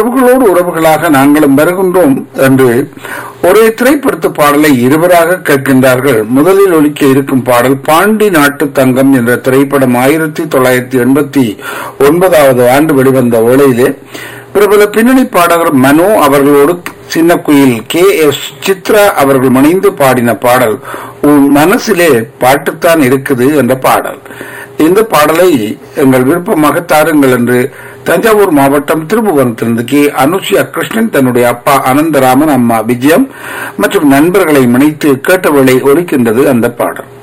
உறவுகளோடு உறவுகளாக நாங்களும் வருகின்றோம் என்று ஒரே திரைப்படத்து பாடலை இருவராக கேட்கின்றார்கள் முதலில் ஒலிக்க இருக்கும் பாடல் பாண்டி நாட்டு தங்கம் என்ற திரைப்படம் ஆயிரத்தி தொள்ளாயிரத்தி எண்பத்தி ஒன்பதாவது ஆண்டு வெளிவந்த வேளையிலே பிரபல பின்னணி பாடகர் மனோ அவர்களோடு சின்ன குயில் கே எஸ் சித்ரா அவர்கள் மணிந்து பாடின பாடல் உன் மனசிலே பாட்டுத்தான் இருக்குது என்ற பாடல் இந்த பாடலை எங்கள் விருப்பமாக தாருங்கள் என்று தஞ்சாவூர் மாவட்டம் திருபுவனத்திலிருந்து கே அனுஷியா கிருஷ்ணன் தன்னுடைய அப்பா அனந்தராமன் அம்மா விஜயம் மற்றும் நண்பர்களை மணித்து கேட்டவளை ஒலிக்கின்றது அந்த பாடல்